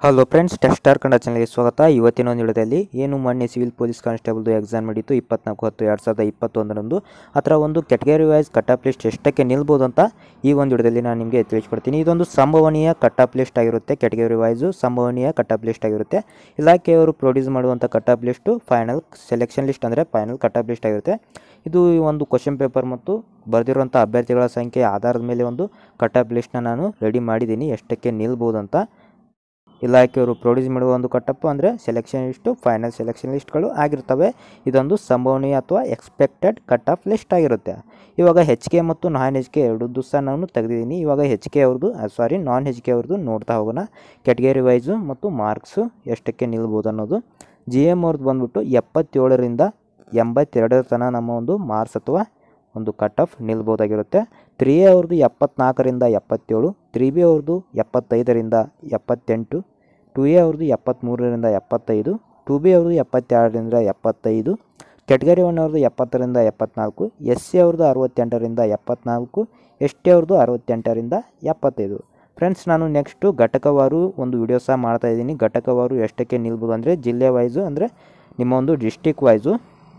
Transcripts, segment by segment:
hello friends ಟೆಸ್ಟಾರ್ Kannada ಚಾನಲ್ಗೆ ಸ್ವಾಗತ ಇವತ್ತಿನ ಒಂದು ವಿಡಿಯೋದಲ್ಲಿ ಏನು ಮೊನ್ನೆ ಸಿವಿಲ್ ಪೊಲೀಸ್ ಕಾನ್ಸ್ಟೇಬಲ್ದು ಎಕ್ಸಾಮ್ ನಡೀತು ಇಪ್ಪತ್ನಾಲ್ಕು ಹತ್ತು ಎರಡು ಸಾವಿರದ ಇಪ್ಪತ್ತೊಂದರಂದು ಆ ಥರ ಒಂದು category wise cut off list ಎಷ್ಟಕ್ಕೆ ನಿಲ್ಬೋದು ಅಂತ ಈ ಒಂದು ವಿಡಿಯೋದಲ್ಲಿ ನಾನು ನಿಮಗೆ ತಿಳಿಸ್ಕೊಡ್ತೀನಿ ಇದೊಂದು ಸಂಭವನೀಯ ಕಟ್ ಆಫ್ ಲಿಸ್ಟ್ ಆಗಿರುತ್ತೆ ಕೆಟಗರಿ ವೈಸು ಸಂಭವನೀಯ ಕಟ್ ಆಫ್ ಲಿಸ್ಟ್ ಆಗಿರುತ್ತೆ ಇಲಾಖೆಯವರು ಪ್ರೊಡ್ಯೂಸ್ ಮಾಡುವಂಥ cut off list final selection list ಅಂದರೆ ಫೈನಲ್ ಕಟ್ ಆಫ್ ಲಿಸ್ಟ್ ಆಗಿರುತ್ತೆ ಇದು ಈ ಒಂದು ಕ್ವಶನ್ ಪೇಪರ್ ಮತ್ತು ಬರೆದಿರುವಂಥ ಅಭ್ಯರ್ಥಿಗಳ ಸಂಖ್ಯೆ ಆಧಾರದ ಮೇಲೆ ಒಂದು ಕಟ್ ಆಫ್ ಲಿಸ್ಟ್ನ ನಾನು ರೆಡಿ ಮಾಡಿದ್ದೀನಿ ಎಷ್ಟಕ್ಕೆ ನಿಲ್ಬೋದು ಅಂತ ಇಲಾಖೆಯವರು ಪ್ರೊಡ್ಯೂಸ್ ಮಾಡುವ ಒಂದು ಕಟ್ಟಪ್ಪ ಅಂದರೆ ಸೆಲೆಕ್ಷನ್ ಲಿಸ್ಟು ಫೈನಲ್ ಸೆಲೆಕ್ಷನ್ ಲಿಸ್ಟ್ಗಳು ಆಗಿರ್ತವೆ ಇದೊಂದು ಸಂಭವನೀಯ ಅಥವಾ ಎಕ್ಸ್ಪೆಕ್ಟೆಡ್ ಕಟ್ ಆಫ್ ಲಿಸ್ಟ್ ಆಗಿರುತ್ತೆ ಇವಾಗ ಹೆಚ್ ಕೆ ಮತ್ತು ನಾನ್ ಹೆಚ್ ಕೆ ಎರಡದ್ದು ಸಹ ನಾನು ತೆಗೆದಿದ್ದೀನಿ ಇವಾಗ ಹೆಚ್ ಕೆ ಅವ್ರದ್ದು ಸಾರಿ ನಾನ್ ಹೆಚ್ ಕೆ ಅವ್ರದ್ದು ನೋಡ್ತಾ ಹೋಗೋಣ ಕೆಟಗರಿ ವೈಸು ಮತ್ತು ಮಾರ್ಕ್ಸು ಎಷ್ಟಕ್ಕೆ ನಿಲ್ಬೋದು ಅನ್ನೋದು ಜಿ ಎಮ್ ಅವ್ರದ್ದು ಬಂದ್ಬಿಟ್ಟು ಎಪ್ಪತ್ತೇಳರಿಂದ ಎಂಬತ್ತೆರಡರ ತನಕ ನಮ್ಮ ಒಂದು ಮಾರ್ಕ್ಸ್ ಅಥವಾ ಒಂದು ಕಟ್ ಆಫ್ ನಿಲ್ಬೋದಾಗಿರುತ್ತೆ ತ್ರೀ ಎ ಅವ್ರದ್ದು ಎಪ್ಪತ್ನಾಲ್ಕರಿಂದ ಎಪ್ಪತ್ತೇಳು ತ್ರೀ ಬಿ ಅವ್ರದ್ದು ಎಪ್ಪತ್ತೈದರಿಂದ ಎಪ್ಪತ್ತೆಂಟು ಟು ಎ ಅವ್ರದ್ದು ಎಪ್ಪತ್ತ್ಮೂರರಿಂದ ಎಪ್ಪತ್ತೈದು ಟು ಬಿ ಅವ್ರದ್ದು ಎಪ್ಪತ್ತೆರಡರಿಂದ ಎಪ್ಪತ್ತೈದು ಕೆಟಗರಿ ಒನ್ ಅವ್ರದ್ದು ಎಪ್ಪತ್ತರಿಂದ ಎಪ್ಪತ್ನಾಲ್ಕು ಎಸ್ ಸಿ ಅವ್ರದ್ದು ಅರವತ್ತೆಂಟರಿಂದ ಎಪ್ಪತ್ನಾಲ್ಕು ಎಸ್ ಟಿ ಅವ್ರದ್ದು ಅರವತ್ತೆಂಟರಿಂದ ಎಪ್ಪತ್ತೈದು ಫ್ರೆಂಡ್ಸ್ ನಾನು ನೆಕ್ಸ್ಟು ಘಟಕವಾರು ಒಂದು ವಿಡಿಯೋ ಸಹ ಮಾಡ್ತಾ ಇದ್ದೀನಿ ಘಟಕವಾರು ಎಷ್ಟಕ್ಕೆ ನಿಲ್ಬೋದು ಅಂದರೆ ಜಿಲ್ಲೆ ವೈಸು ಅಂದರೆ ನಿಮ್ಮ ಒಂದು district wise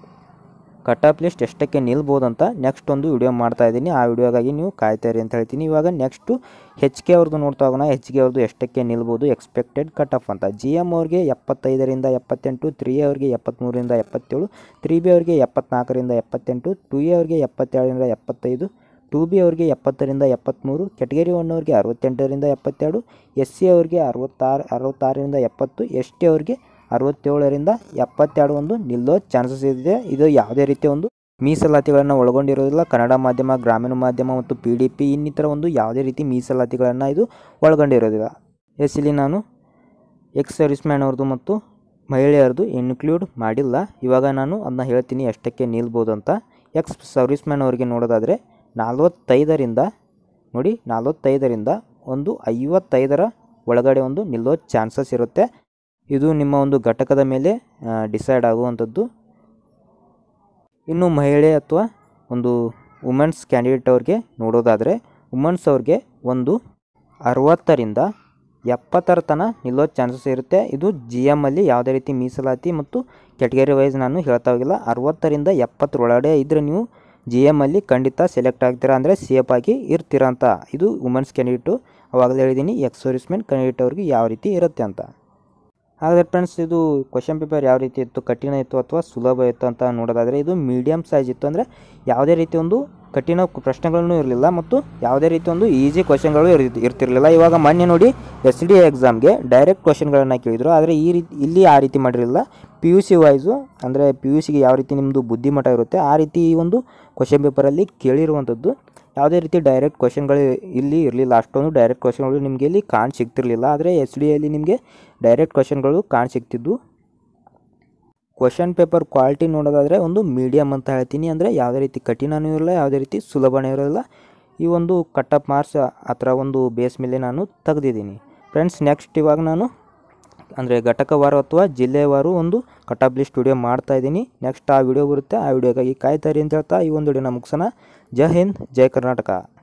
cut off list ಎಷ್ಟಕ್ಕೆ ನಿಲ್ಬೋದು ಅಂತ ನೆಕ್ಸ್ಟ್ ಒಂದು ವಿಡಿಯೋ ಮಾಡ್ತಾ ಇದ್ದೀನಿ ಆ ವಿಡಿಯೋಗಾಗಿ ನೀವು ಕಾಯ್ತಾಯಿರಿ ಅಂತ ಹೇಳ್ತೀನಿ ಇವಾಗ ನೆಕ್ಸ್ಟು ಹೆಚ್ ಕೆ ಅವ್ರದ್ದು ನೋಡ್ತಾ ಹೋಗೋಣ ಹೆಚ್ ಕೆ ಅವ್ರದ್ದು ಎಷ್ಟಕ್ಕೆ ನಿಲ್ಬೋದು ಎಕ್ಸ್ಪೆಕ್ಟೆಡ್ ಕಟ್ ಆಫ್ ಅಂತ ಜಿ ಎಮ್ ಅವ್ರಿಗೆ ಎಪ್ಪತ್ತೈದರಿಂದ ಎಪ್ಪತ್ತೆಂಟು ತ್ರೀ ಎ ಅವ್ರಿಗೆ ಎಪ್ಪತ್ತ್ಮೂರರಿಂದ ಎಪ್ಪತ್ತೇಳು ತ್ರೀ ಬಿ ಅವ್ರಿಗೆ ಎಪ್ಪತ್ನಾಲ್ಕರಿಂದ ಎಪ್ಪತ್ತೆಂಟು ಟು ಎ ಅವ್ರಿಗೆ ಎಪ್ಪತ್ತೆರಡರಿಂದ ಎಪ್ಪತ್ತೈದು ಟು ಬಿ ಅವ್ರಿಗೆ ಎಪ್ಪತ್ತರಿಂದ ಎಪ್ಪತ್ತ್ಮೂರು ಕೆಟಗರಿ ಒನ್ ಅವ್ರಿಗೆ ಅರವತ್ತೆಂಟರಿಂದ ಎಪ್ಪತ್ತೆರಡು ಎಸ್ ಸಿ ಅವ್ರಿಗೆ ಅರವತ್ತಾರು ಅರವತ್ತಾರರಿಂದ ಎಪ್ಪತ್ತು ಎಸ್ ಟಿ ಅವ್ರಿಗೆ ಅರವತ್ತೇಳರಿಂದ ಎಪ್ಪತ್ತೆರಡು ಒಂದು ನಿಲ್ಲೋ ಚಾನ್ಸಸ್ ಇದೆ ಇದು ಯಾವುದೇ ರೀತಿಯ ಒಂದು ಮೀಸಲಾತಿಗಳನ್ನು ಒಳಗೊಂಡಿರೋದಿಲ್ಲ ಕನ್ನಡ ಮಾಧ್ಯಮ ಗ್ರಾಮೀಣ ಮಾಧ್ಯಮ ಮತ್ತು ಪಿ ಡಿ ಪಿ ಇನ್ನಿತರ ಒಂದು ಯಾವುದೇ ರೀತಿ ಮೀಸಲಾತಿಗಳನ್ನು ಇದು ಒಳಗೊಂಡಿರೋದಿಲ್ಲ ಎಸ್ ಇಲ್ಲಿ ನಾನು ಎಕ್ಸ್ ಸರ್ವಿಸ್ ಮ್ಯಾನ್ ಅವ್ರದ್ದು ಮತ್ತು ಮಹಿಳೆಯರದು ಇನ್ಕ್ಲೂಡ್ ಮಾಡಿಲ್ಲ ಇವಾಗ ನಾನು ಅದನ್ನ ಹೇಳ್ತೀನಿ ಎಷ್ಟಕ್ಕೆ ನಿಲ್ಬೋದು ಅಂತ ಎಕ್ಸ್ ಸರ್ವಿಸ್ ಮ್ಯಾನ್ ಅವರಿಗೆ ನೋಡೋದಾದರೆ ನಲ್ವತ್ತೈದರಿಂದ ನೋಡಿ ನಲ್ವತ್ತೈದರಿಂದ ಒಂದು ಐವತ್ತೈದರ ಒಳಗಡೆ ಒಂದು ನಿಲ್ಲೋ ಚಾನ್ಸಸ್ ಇರುತ್ತೆ ಇದು ನಿಮ್ಮ ಒಂದು ಘಟಕದ ಮೇಲೆ ಡಿಸೈಡ್ ಆಗುವಂಥದ್ದು ಇನ್ನು ಮಹಿಳೆ ಅಥವಾ ಒಂದು ವುಮೆನ್ಸ್ ಕ್ಯಾಂಡಿಡೇಟ್ ಅವ್ರಿಗೆ ನೋಡೋದಾದರೆ ವುಮೆನ್ಸ್ ಅವ್ರಿಗೆ ಒಂದು ಅರವತ್ತರಿಂದ ಎಪ್ಪತ್ತರ ತನಕ ನಿಲ್ಲೋ ಚಾನ್ಸಸ್ ಇರುತ್ತೆ ಇದು ಜಿ ಎಮ್ಮಲ್ಲಿ ಯಾವುದೇ ರೀತಿ ಮೀಸಲಾತಿ ಮತ್ತು ಕೆಟಗರಿ ವೈಸ್ ನಾನು ಹೇಳ್ತಾ ಹೋಗಿಲ್ಲ ಅರವತ್ತರಿಂದ ಎಪ್ಪತ್ತರೊಳಗಡೆ ಇದ್ದರೆ ನೀವು ಜಿ ಎಮ್ಮಲ್ಲಿ ಖಂಡಿತ ಸೆಲೆಕ್ಟ್ ಆಗ್ತೀರಾ ಅಂದರೆ ಸಿ ಎಫ್ ಆಗಿ ಇರ್ತೀರಾ ಅಂತ ಇದು ವುಮೆನ್ಸ್ ಕ್ಯಾಂಡಿಡೇಟು ಅವಾಗಲೇ ಹೇಳಿದ್ದೀನಿ ಎಕ್ಸ್ ಸರ್ವಿಸ್ಮೆನ್ ಕ್ಯಾಂಡಿಡೇಟ್ ಅವ್ರಿಗೆ ಯಾವ ರೀತಿ ಇರುತ್ತೆ ಅಂತ ಹಾಗಾದರೆ ಫ್ರೆಂಡ್ಸ್ ಇದು ಕ್ವಶನ್ ಪೇಪರ್ ಯಾವ ರೀತಿ ಇತ್ತು ಕಠಿಣ ಇತ್ತು ಅಥವಾ ಸುಲಭ ಇತ್ತು ಅಂತ ನೋಡೋದಾದರೆ ಇದು ಮೀಡಿಯಮ್ ಸೈಜ್ ಇತ್ತು ಅಂದರೆ ಯಾವುದೇ ರೀತಿ ಒಂದು ಕಠಿಣ ಪ್ರಶ್ನೆಗಳನ್ನೂ ಇರಲಿಲ್ಲ ಮತ್ತು ಯಾವುದೇ ರೀತಿ ಒಂದು ಈಸಿ ಕ್ವಶನ್ಗಳು ಇರ್ ಇರ್ತಿರಲಿಲ್ಲ ಇವಾಗ ಮೊನ್ನೆ ನೋಡಿ ಎಸ್ ಡಿ ಎಕ್ಸಾಮ್ಗೆ ಡೈರೆಕ್ಟ್ ಕ್ವಶನ್ಗಳನ್ನು ಕೇಳಿದರು ಆದರೆ ಈ ರೀತಿ ಇಲ್ಲಿ ಆ ರೀತಿ ಮಾಡಿರಲಿಲ್ಲ ಪಿ ಯು ಸಿ ವೈಸು ಅಂದರೆ ಪಿ ಯು ಸಿಗೆ ಯಾವ ರೀತಿ ನಿಮ್ಮದು ಬುದ್ಧಿಮಟ್ಟ ಇರುತ್ತೆ ಆ ರೀತಿ ಈ ಒಂದು ಕ್ವಶನ್ ಪೇಪರಲ್ಲಿ ಕೇಳಿರುವಂಥದ್ದು ಯಾವುದೇ ರೀತಿ ಡೈರೆಕ್ಟ್ ಕ್ವಶನ್ಗಳು ಇಲ್ಲಿ ಇರಲಿಲ್ಲ ಅಷ್ಟೊಂದು ಡೈರೆಕ್ಟ್ ಕ್ವಶನ್ಗಳು ನಿಮಗೆ ಇಲ್ಲಿ ಕಾಣ್ ಸಿಗ್ತಿರಲಿಲ್ಲ ಆದರೆ ಎಸ್ ಡಿ ಎಲ್ಲಿ ನಿಮಗೆ ಡೈರೆಕ್ಟ್ ಕ್ವಶನ್ಗಳು ಕಾಣ್ ಸಿಗ್ತಿದ್ದು ಕ್ವಶನ್ ಪೇಪರ್ ಕ್ವಾಲಿಟಿ ನೋಡೋದಾದರೆ ಒಂದು ಮೀಡಿಯಮ್ ಅಂತ ಹೇಳ್ತೀನಿ ಅಂದರೆ ಯಾವುದೇ ರೀತಿ ಕಠಿಣನೂ ಇರಲ್ಲ ಯಾವುದೇ ರೀತಿ ಸುಲಭನೂ ಇರೋಲ್ಲ ಈ ಒಂದು ಕಟ್ ಆಫ್ ಮಾರ್ಕ್ಸ್ ಆ ಥರ ಒಂದು ಬೇಸ್ ಮೇಲೆ ನಾನು ತೆಗೆದಿದ್ದೀನಿ ಫ್ರೆಂಡ್ಸ್ ನೆಕ್ಸ್ಟ್ ಇವಾಗ ನಾನು ಅಂದರೆ ಘಟಕವಾರು ಅಥವಾ ಜಿಲ್ಲೆವಾರು ಒಂದು ಕಟ್ ಆಫ್ ಲಿಸ್ಟ್ ವಿಡಿಯೋ ಮಾಡ್ತಾ ಇದ್ದೀನಿ ನೆಕ್ಸ್ಟ್ ಆ ವಿಡಿಯೋ ಬರುತ್ತೆ ಆ ವಿಡಿಯೋಗಾಗಿ ಕಾಯ್ತಾರಿ ಅಂತ ಹೇಳ್ತಾ ಈ ಒಂದು ವಿಡಿಯೋನ ಮುಗಿಸೋಣ ಜೈ ಹಿಂದ್ ಜೈ ಕರ್ನಾಟಕ